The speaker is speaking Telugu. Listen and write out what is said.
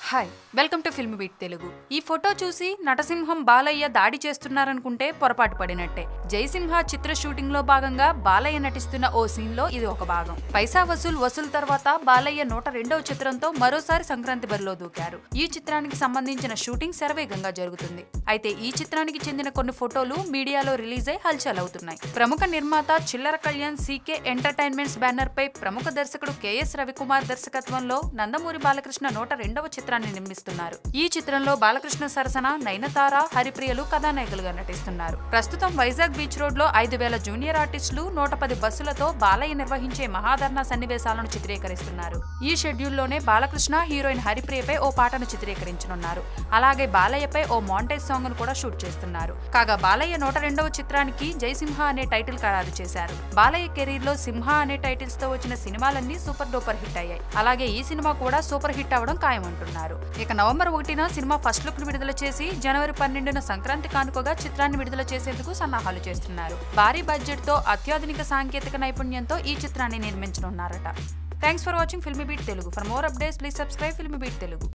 hi welcome to film beat Telugu ఈ ఫోటో చూసి నటసింహం బాలయ్య దాడి చేస్తున్నారనుకుంటే పొరపాటు పడినట్టే జయసింహ చిత్ర షూటింగ్ లో భాగంగా బాలయ్య నటిస్తున్న ఓ సీన్ లో ఇది ఒక భాగం పైసా వసూల్ వసూల్ తర్వాత బాలయ్య నూట రెండవ చిత్రంతో మరోసారి సంక్రాంతి బరిలో దూకారు ఈ చిత్రానికి సంబంధించిన షూటింగ్ శరవేగంగా జరుగుతుంది అయితే ఈ చిత్రానికి చెందిన కొన్ని ఫోటోలు మీడియాలో రిలీజ్ అయి హల్చల్ అవుతున్నాయి ప్రముఖ నిర్మాత Chillara Kalyan CK entertainments banner పై ప్రముఖ దర్శకుడు కెఎస్ రవికుమార్ దర్శకత్వంలో నందమూరి బాలకృష్ణ నూట రెండవ చిత్రాన్ని నిర్మిస్తున్నారు ఈ చిత్రంలో బాలకృష్ణ సరసన నయనతార హరిప్రియలు కథానాయకులుగా నటిస్తున్నారు ప్రస్తుతం వైజాగ్ బీచ్ రోడ్ లో ఐదు వేల జూనియర్ ఆర్టిస్టులు నూట పది బస్సులతో బాలయ్య నిర్వహించే మహాధర్ణ సన్నివేశాలను చిత్రీకరిస్తున్నారు ఈ షెడ్యూల్లోనే బాలకృష్ణ హీరోయిన్ హరిప్రియపై ఓ పాటను చిత్రీకరించనున్నారు అలాగే బాలయ్యపై ఓ మాంటేజ్ సాంగ్ ను కూడా షూట్ చేస్తున్నారు కాగా బాలయ్య నూట రెండవ చిత్రానికి జయసింహ అనే టైటిల్ ఖరారు చేశారు బాలయ్య కెరీర్ లో సింహ అనే టైటిల్స్ తో వచ్చిన సినిమాలన్నీ సూపర్ డూపర్ హిట్ అయ్యాయి అలాగే ఈ సినిమా కూడా సూపర్ హిట్ అవ్వడం ఖాయమంటున్నారు ఇక నవంబర్ ఒకటిన సినిమా ఫస్ట్ లుక్ ను విడుదల చేసి జనవరి పన్నెండున సంక్రాంతి కానుకగా చిత్రాన్ని విడుదల చేసేందుకు సన్నాహాలు చేస్తున్నారు భారీ బడ్జెట్ తో అత్యాధునిక సాంకేతిక నైపుణ్యంతో ఈ చిత్రాన్ని నిర్మించనున్నారట thanks for watching filmy beat Telugu for more updates please subscribe filmy beat Telugu